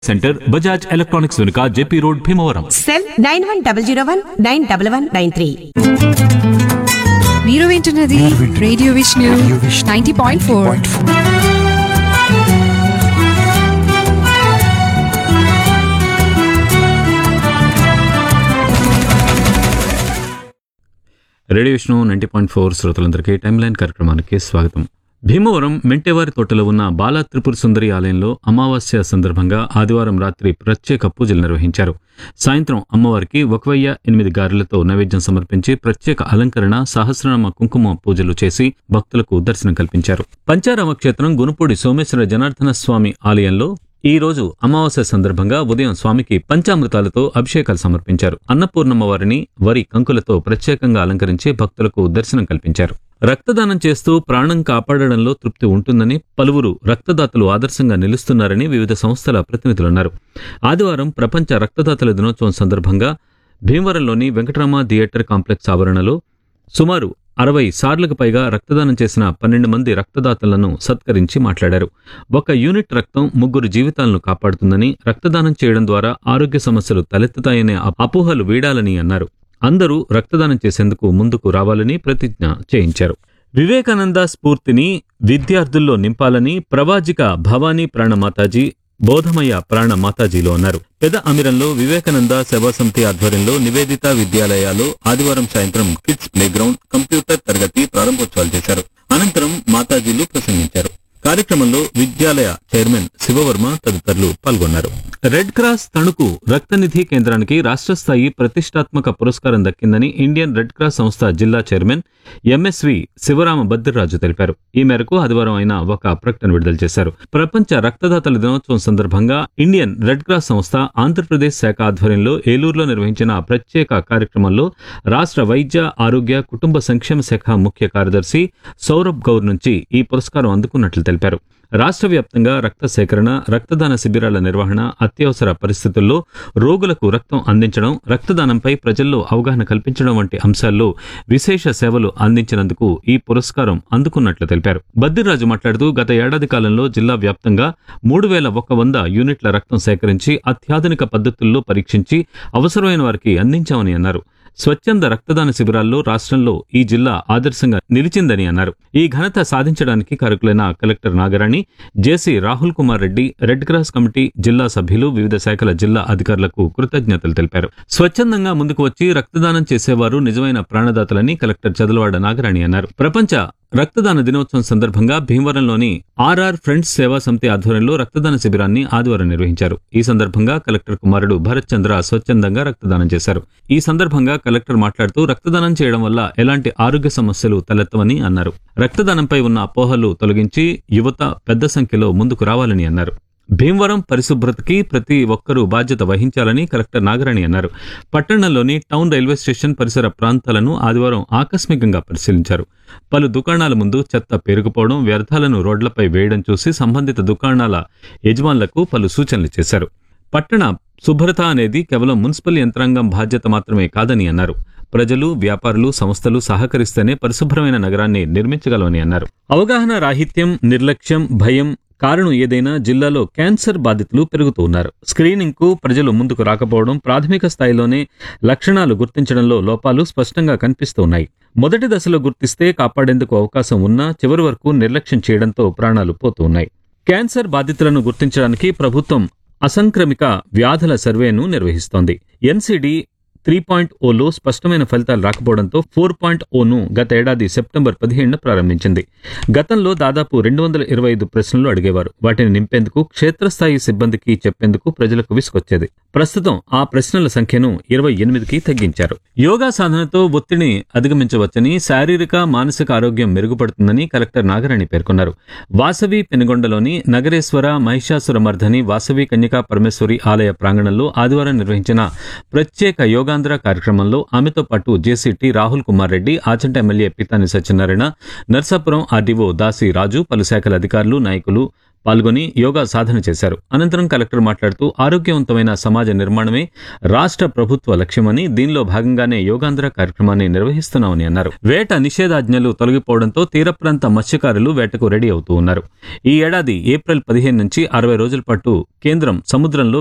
centre Bajaj electronics వెనుక JP road Bhimavaram cell nine one double zero one nine double one nine three మీరు వింటున్నది radio Vishnu ninety point four radio Vishnu ninety point four శ్రోతలందరికీ time line కార్యక్రమానికి స్వాగతం భీమవరం మెంటేవారి తోటలో ఉన్న బాలా త్రిపుర సుందరి ఆలయంలో అమావాస్య సందర్భంగా ఆదివారం రాత్రి ప్రత్యేక పూజలు నిర్వహించారు సాయంత్రం అమ్మవారికి ఒక వెయ్యి ఎనిమిది గారెలతో నైవేద్యం సమర్పించి ప్రత్యేక అలంకరణ సహస్రనామ కుంకుమ పూజలు చేసి భక్తులకు దర్శనం కల్పించారు పంచారామ క్షేత్రం గునుపూడి సోమేశ్వర జనార్దన స్వామి ఆలయంలో ఈ రోజు అమావాస్య సందర్భంగా ఉదయం స్వామికి పంచామృతాలతో అభిషేకాలు సమర్పించారు అన్నపూర్ణమ్మ వారిని వరి కంకులతో ప్రత్యేకంగా అలంకరించి భక్తులకు దర్శనం కల్పించారు రక్తదానం చేస్తూ ప్రాణం కాపాడడంలో తృప్తి ఉంటుందని పలువురు రక్తదాతలు ఆదర్శంగా నిలుస్తున్నారని వివిధ సంస్థల ప్రతినిధులన్నారు ఆదివారం ప్రపంచ రక్తదాతల దినోత్సవం సందర్భంగా భీమవరంలోని వెంకటరామ థియేటర్ కాంప్లెక్స్ ఆవరణలో సుమారు అరవై సార్లకు పైగా రక్తదానం చేసిన పన్నెండు మంది రక్తదాతలను సత్కరించి మాట్లాడారు ఒక యూనిట్ రక్తం ముగ్గురు జీవితాలను కాపాడుతుందని రక్తదానం చేయడం ద్వారా ఆరోగ్య సమస్యలు తలెత్తుతాయనే అప- అపోహలు వీడాలని అన్నారు అందరూ రక్తదానం చేసేందుకు ముందుకు రావాలని ప్రతిజ్ఞ చేయించారు వివేకానంద స్ఫూర్తిని విద్యార్థుల్లో నింపాలని ప్రవాజిక భవానీ ప్రాణమాతాజీ బోధమయ ప్రాణ మాతాజీలో అన్నారు పెద అమిరంలో వివేకానంద సేవా సమితి ఆధ్వర్యంలో నివేదిత విద్యాలయాలు ఆదివారం సాయంత్రం కిడ్స్ ప్లేగ్రౌండ్ కంప్యూటర్ తరగతి ప్రారంభోత్సవాలు చేశారు అనంతరం మాతాజీలు ప్రసంగించారు కార్యక్రమంలో విద్యాలయ చైర్మన్ శివవర్మ తదితరులు పాల్గొన్నారు రెడ్ క్రాస్ తణుకు రక్తనిధి కేంద్రానికి రాష్ట్ర స్థాయి ప్రతిష్టాత్మక పురస్కారం దక్కిందని ఇండియన్ రెడ్ క్రాస్ సంస్థ జిల్లా చైర్మన్ ఎంఎస్వి శివరామ బద్రిరాజు తెలిపారు ఈ మేరకు ఆదివారం ఆయన ఒక ప్రకటన విడుదల చేశారు ప్రపంచ రక్తదాతల దినోత్సవం సందర్భంగా ఇండియన్ రెడ్ క్రాస్ సంస్థ ఆంధ్రప్రదేశ్ శాఖ ఆధ్వర్యంలో ఏలూరులో నిర్వహించిన ప్రత్యేక కార్యక్రమంలో రాష్ట్ర వైద్య ఆరోగ్య కుటుంబ సంక్షేమ శాఖ ముఖ్య కార్యదర్శి సౌరభ్ గౌర్ నుంచి ఈ పురస్కారం అందుకున్నట్లు తెలిపారు రాష్ట్ర వ్యాప్తంగా రక్త సేకరణ రక్తదాన శిబిరాల నిర్వహణ అత్యవసర పరిస్థితుల్లో రోగులకు రక్తం అందించడం రక్తదానంపై ప్రజల్లో అవగాహన కల్పించడం వంటి అంశాల్లో విశేష సేవలు అందించినందుకు ఈ పురస్కారం అందుకున్నట్లు తెలిపారు బద్దిరాజు మాట్లాడుతూ గత ఏడాది కాలంలో జిల్లా వ్యాప్తంగా మూడు వేల ఒక వంద యూనిట్ల రక్తం సేకరించి అత్యాధునిక పద్ధతుల్లో పరీక్షించి అవసరమైన వారికి అందించామని అన్నారు స్వచ్ఛంద రక్తదాన శిబిరాల్లో రాష్ట్రంలో ఈ జిల్లా ఆదర్శంగా నిలిచిందని అన్నారు ఈ ఘనత సాధించడానికి కారకులైన collector Nagarani JC Rahul Kumar Reddy red cross committee జిల్లా సభ్యులు వివిధ శాఖల జిల్లా అధికారులకు కృతజ్ఞతలు తెలిపారు స్వచ్ఛందంగా ముందుకు వచ్చి రక్తదానం చేసేవారు నిజమైన ప్రాణదాతలని కలెక్టర్ చదలవాడ నాగరాణి అన్నారు ప్రపంచ రక్తదాన దినోత్సవం సందర్భంగా భీమవరంలోని ఆర్ఆర్ ఫ్రెండ్స్ సేవా సమితి ఆధ్వర్యంలో రక్తదాన శిబిరాన్ని ఆదివారం నిర్వహించారు ఈ సందర్భంగా కలెక్టర్ కుమారుడు భరత్ చంద్ర స్వచ్ఛందంగా రక్తదానం చేశారు ఈ సందర్భంగా కలెక్టర్ మాట్లాడుతూ రక్తదానం చేయడం వల్ల ఎలాంటి ఆరోగ్య సమస్యలు తలెత్తవని అన్నారు రక్తదానంపై ఉన్న అపోహలు తొలగించి యువత పెద్ద సంఖ్యలో ముందుకు రావాలని అన్నారు భీమవరం పరిశుభ్రతకి ప్రతి ఒక్కరూ బాధ్యత వహించాలని కలెక్టర్ నాగరాణి అన్నారు పట్టణంలోని టౌన్ రైల్వే స్టేషన్ పరిసర ప్రాంతాలను ఆదివారం ఆకస్మికంగా పరిశీలించారు పలు దుకాణాల ముందు చెత్త పేరుకుపోవడం వ్యర్థాలను రోడ్లపై వేయడం చూసి సంబంధిత దుకాణాల యజమానులకు పలు సూచనలు చేశారు పట్టణ శుభ్రత అనేది కేవలం మున్సిపల్ యంత్రాంగం బాధ్యత మాత్రమే కాదని అన్నారు ప్రజలు వ్యాపారులు సంస్థలు సహకరిస్తేనే పరిశుభ్రమైన నగరాన్ని నిర్మించగలమని అన్నారు అవగాహన రాహిత్యం నిర్లక్ష్యం భయం కారణం ఏదైనా జిల్లాలో క్యాన్సర్ బాధితులు పెరుగుతూ ఉన్నారు స్క్రీనింగ్ కు ప్రజలు ముందుకు రాకపోవడం ప్రాథమిక స్థాయిలోనే లక్షణాలు గుర్తించడంలో లోపాలు స్పష్టంగా కనిపిస్తూ ఉన్నాయి మొదటి దశలో గుర్తిస్తే కాపాడేందుకు అవకాశం ఉన్నా చివరి వరకు నిర్లక్ష్యం చేయడంతో ప్రాణాలు పోతూ ఉన్నాయి క్యాన్సర్ బాధితులను గుర్తించడానికి ప్రభుత్వం అసంక్రమిక వ్యాధుల సర్వేను నిర్వహిస్తోంది ఎన్సిడి త్రీ పాయింట్ ఓలో స్పష్టమైన ఫలితాలు రాకపోవడంతో ఫోర్ పాయింట్ ఓను గత ఏడాది సెప్టెంబర్ పదిహేడున ప్రారంభించింది గతంలో దాదాపు రెండు వందల ఇరవై ఐదు ప్రశ్నలు అడిగేవారు వాటిని నింపేందుకు క్షేత్రస్థాయి సిబ్బందికి చెప్పేందుకు ప్రజలకు విసుకొచ్చేది ప్రస్తుతం ఆ ప్రశ్నల సంఖ్యను ఇరవై ఎనిమిదికి తగ్గించారు యోగా సాధనతో ఒత్తిడిని అధిగమించవచ్చని శారీరక మానసిక ఆరోగ్యం మెరుగుపడుతుందని కలెక్టర్ నాగరాణి పేర్కొన్నారు వాసవి పెనుగొండలోని నగరేశ్వర మహిషాసుర మర్ధని వాసవి కన్యకా పరమేశ్వరి ఆలయ ప్రాంగణంలో ఆదివారం నిర్వహించిన ప్రత్యేక యోగాంధ్ర కార్యక్రమంలో ఆమెతో పాటు జేసీటీ రాహుల్ కుమార్ రెడ్డి ఆచంట ఎమ్మెల్యే పితాని సత్యనారాయణ నర్సాపురం ఆర్డీఓ దాసి రాజు పలు శాఖల అధికారులు నాయకులు పాల్గొని యోగా సాధన చేశారు అనంతరం కలెక్టర్ మాట్లాడుతూ ఆరోగ్యవంతమైన సమాజ నిర్మాణమే రాష్ట్ర ప్రభుత్వ లక్ష్యమని దీనిలో భాగంగానే యోగాంధ్ర కార్యక్రమాన్ని నిర్వహిస్తున్నామని అన్నారు వేట నిషేధాజ్ఞలు తొలగిపోవడంతో తీర ప్రాంత మత్స్యకారులు వేటకు రెడీ అవుతూ ఉన్నారు ఈ ఏడాది ఏప్రిల్ పదిహేను నుంచి అరవై రోజుల పాటు కేంద్రం సముద్రంలో